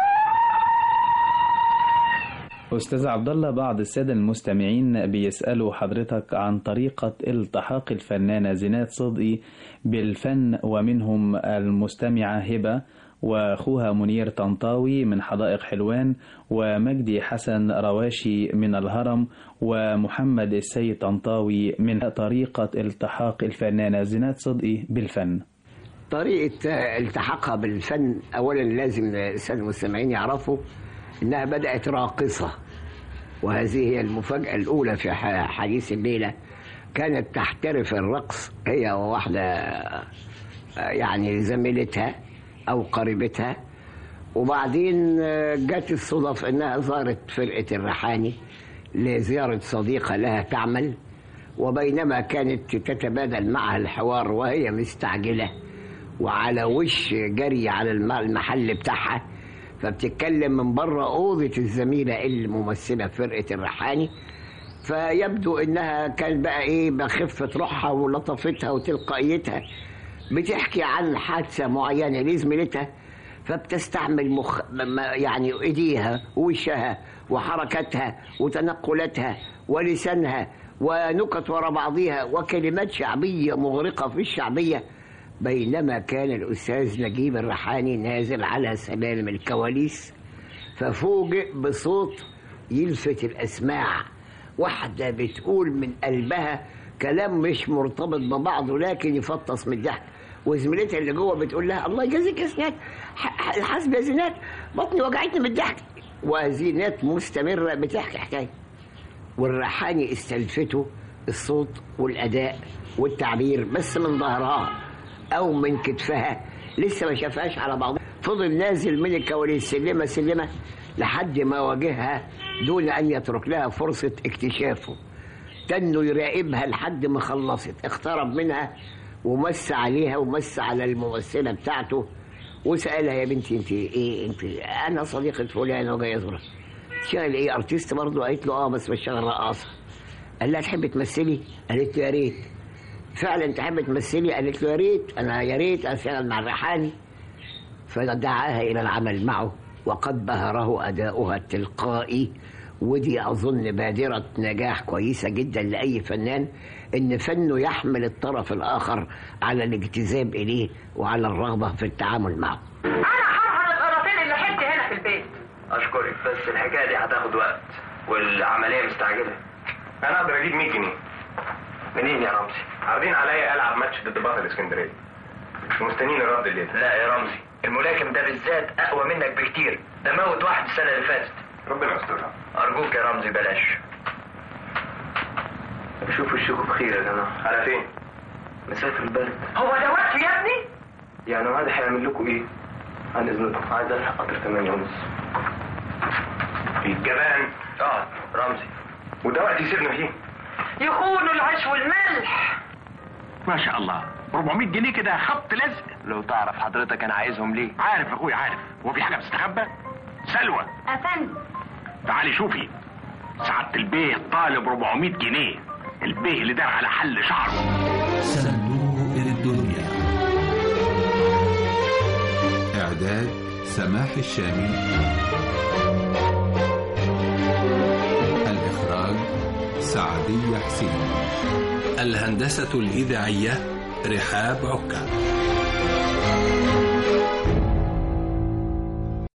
أستاذ عبد الله بعض السادة المستمعين بيسألوا حضرتك عن طريقة التحاق الفنانة زينات صدقي بالفن ومنهم المستمعة هبة وأخوها منير طنطاوي من حدائق حلوان ومجدي حسن رواشي من الهرم ومحمد السيد طنطاوي من طريقة التحاق الفنانة زينات صدقي بالفن طريقة التحاقها بالفن أولا لازم السادة المستمعين يعرفوا إنها بدأت راقصة وهذه هي المفاجأة الأولى في ح- حديث الليلة كانت تحترف الرقص هي وواحدة آه، يعني زميلتها أو قريبتها وبعدين آه، جت الصدف إنها زارت فرقة الريحاني لزيارة صديقة لها تعمل وبينما كانت تتبادل معها الحوار وهي مستعجلة وعلى وش جري على الم- المحل بتاعها فبتتكلم من بره أوضة الزميلة الممثلة في فرقة الريحاني فيبدو انها كان بقى ايه بخفة روحها ولطفتها وتلقائيتها بتحكي عن حادثة معينة لزميلتها فبتستعمل مخ... م- يعني ايديها ووشها وحركاتها وتنقلاتها ولسانها ونكت ورا بعضها وكلمات شعبية مغرقة في الشعبية بينما كان الأستاذ نجيب الريحاني نازل على سلالم الكواليس ففوجئ بصوت يلفت الأسماع واحدة بتقول من قلبها كلام مش مرتبط ببعضه لكن يفطس من الضحك وزميلتها اللي جوه بتقول لها الله يجازيك يا زينات ح- الحسب يا زينات بطني وجعتني من الضحك وزينات مستمرة بتحكي حكاية والريحاني استلفته الصوت والأداء والتعبير بس من ظهرها أو من كتفها لسه ما شافهاش على بعض فضل نازل من الكواليس سلمة سلمة لحد ما واجهها دون أن يترك لها فرصة اكتشافه تنه يراقبها لحد ما خلصت اقترب منها ومس عليها ومس على الممثلة بتاعته وسألها يا بنتي انت ايه انت انا صديقة فلان وجاي ازورك تشتغل ايه ارتست برضه قالت له اه بس بشتغل رقاصة قال لها تحبي تمثلي قالت له يا ريت فعلا تحب تمثلي قالت له يا ريت انا يا ريت اشتغل مع الريحاني فدعاها إلى العمل معه وقد بهره أداؤها التلقائي ودي أظن بادرة نجاح كويسة جدا لأي فنان إن فنه يحمل الطرف الآخر على الاجتذاب إليه وعلى الرغبة في التعامل معه انا هرهر القراطين اللي حدي هنا في البيت اشكرك بس الحكايه دي هتاخد وقت والعمليه مستعجله انا اقدر اجيب 100 جنيه منين يا رمزي عارضين عليا العب ماتش ضد بطل اسكندريه مش مستنيين الرد الليله لا يا رمزي الملاكم ده بالذات اقوى منك بكتير ده موت واحد السنه اللي فاتت ربنا يسترها ارجوك يا رمزي بلاش شوفوا الشكوك بخير يا جماعه على فين مسافر البلد هو ده وقت يا ابني يعني هذا هيعمل لكم ايه عن اذنكم عايز الحق قطر 8 ونص الجبان اه رمزي وده وقت يسيبنا فيه يخونوا العيش والملح ما شاء الله 400 جنيه كده خبط لزق لو تعرف حضرتك انا عايزهم ليه عارف يا اخويا عارف هو في حاجه بتستخبى سلوى افندم تعالي شوفي سعادة البيه طالب 400 جنيه البيه اللي دار على حل شعره صندوق الدنيا إعداد سماح الشامي الإخراج سعدية حسين الهندسة الإذاعية رحاب عكا